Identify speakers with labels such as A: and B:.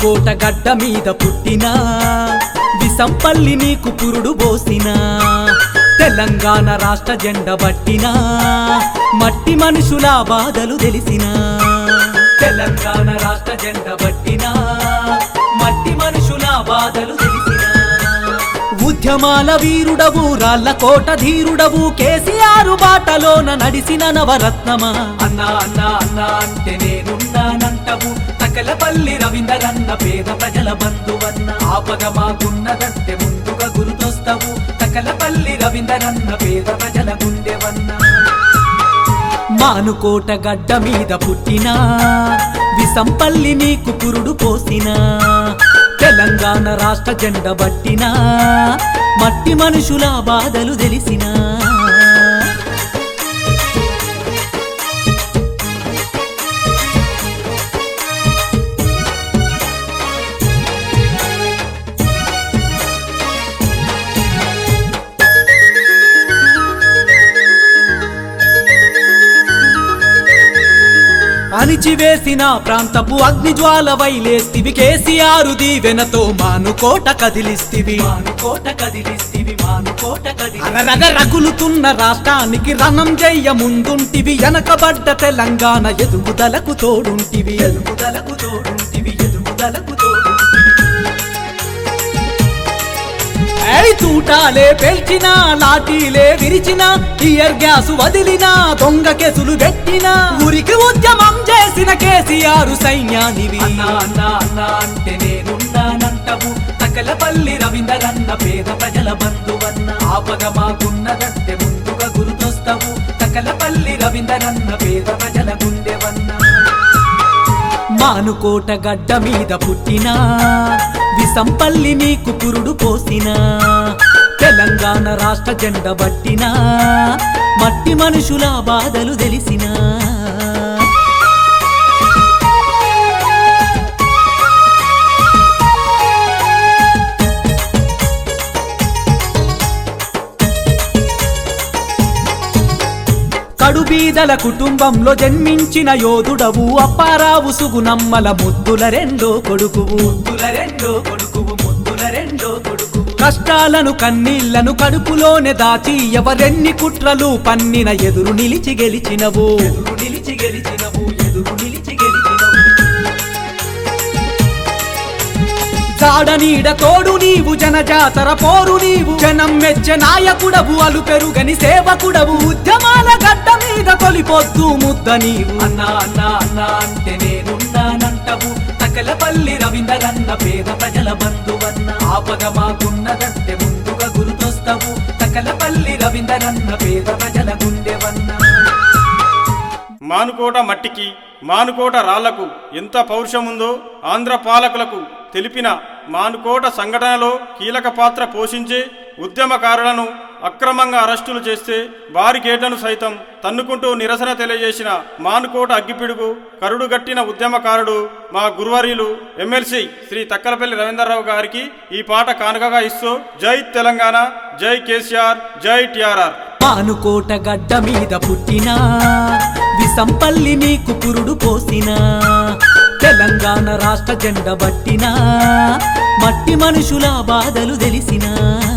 A: మానుకోట గడ్డ మీద పుట్టినా విసంపల్లి నీకు పురుడు పోసినా తెలంగాణ రాష్ట్ర జెండ బట్టినా మట్టి మనుషుల బాధలు తెలిసినా తెలంగాణ రాష్ట్ర జెండ బట్టినా మట్టి మనుషుల బాధలు తెలిసినా ఉద్యమాల వీరుడవు రాళ్ళ కోట ధీరుడవు కేసీఆర్ బాటలోన నడిసిన నవరత్నమా అన్నా అన్నా అన్నా అంటే నేనున్నానంటవు తకలపల్లి రవీందరన్న పేద ప్రజల బంధువన్న ఆపద మాకున్నదంటే ముందుగా గుర్తొస్తావు తకలపల్లి రవీందరన్న పేద ప్రజల గుండెవన్న మానుకోట గడ్డ మీద పుట్టినా విసంపల్లి నీకు పురుడు పోసినా తెలంగాణ రాష్ట్ర జెండ బట్టినా మట్టి మనుషుల బాధలు తెలిసినా అణిచివేసిన ప్రాంతపు అగ్నిజ్వాల వైలేస్తివి కేసీఆర్ దీవెనతో మానుకోట కదిలిస్తివి మానుకోట కదిలిస్తివి మానుకోట కదిలి రగులుతున్న రాష్ట్రానికి రణం చెయ్య ముందుంటివి వెనకబడ్డ తెలంగాణ ఎదుగుదలకు తోడుంటివి ఎదుగుదలకు తోడుంటివి ఎదుగుదలకు తోడుంటివి ఏయ్ తూటాలే పేల్చినా లాఠీలే విరిచినా టియర్ గ్యాస్ వదిలినా దొంగ కేసులు పెట్టినా ఊరికి ఉద్యమం చేసిన కేసీఆర్ సైన్యానివి అన్నా అన్నా అన్నా అంటే నేనున్నానంటవు తకలపల్లి రవీందరన్న పేద ప్రజల బంధువన్న ఆపద మాకున్నదంటే ముందుగా గుర్తొస్తావు తకలపల్లి రవీందరన్న పేద ప్రజల గుండెవన్న మానుకోట గడ్డ మీద పుట్టినా విసంపల్లి నీకు పురుడు పోసినా తెలంగాణ రాష్ట్ర జెండ బట్టినా మట్టి మనుషుల బాధలు తెలిసినా కడుబీదల కుటుంబంలో జన్మించిన యోధుడవు అప్పారావు సుగునమ్మల ముద్దుల రెండో కొడుకువు ముద్దుల రెండో కొడుకువు ముద్దుల రెండో కొడుకువు కష్టాలను కన్నీళ్లను కడుపులోనే దాచి ఎవరెన్ని కుట్రలు పన్నిన ఎదురు నిలిచి గెలిచినవు ఎదురు నిలిచి గెలిచినవు ఎదురు నిలిచి గెలిచినవు జాడ నీడ తోడు నీవు జన జాతర పోరు నీవు జనం మెచ్చ నాయకుడవు అలు పెరుగని సేవకుడవు ఉద్యమాల గడ్డ మీద తొలిపొద్దు ముద్ద నీవు అన్నా అన్నా అన్నా అంటే నేనున్నానంటవు తకలపల్లి రవీందరన్న పేద ప్రజల బంధువన్న ఆపద మాకున్నదంటే ముందుగా గుర్తొస్తావు తకలపల్లి రవీందరన్న పేద ప్రజల గుండెవన్న
B: మానుకోట మట్టికి మానుకోట రాళ్లకు ఎంత పౌరుషముందో ఆంధ్ర పాలకులకు తెలిపిన మానుకోట సంఘటనలో కీలక పాత్ర పోషించే ఉద్యమకారులను అక్రమంగా అరెస్టులు చేస్తే బారికేడ్లను సైతం తన్నుకుంటూ నిరసన తెలియజేసిన మానుకోట అగ్గిపిడుగు కరుడుగట్టిన ఉద్యమకారుడు మా గురువర్యులు ఎమ్మెల్సీ శ్రీ తక్కలపల్లి రవీంద్రరావు గారికి ఈ పాట కానుకగా ఇస్తూ జై తెలంగాణ జై కేసీఆర్ జై టిఆర్ఆర్
A: మానుకోట గడ్డ మీద పుట్టినా విసంపల్లి నీకు పురుడు పోసినా తెలంగాణ రాష్ట్ర జెండ బట్టినా మట్టి మనుషుల బాధలు తెలిసినా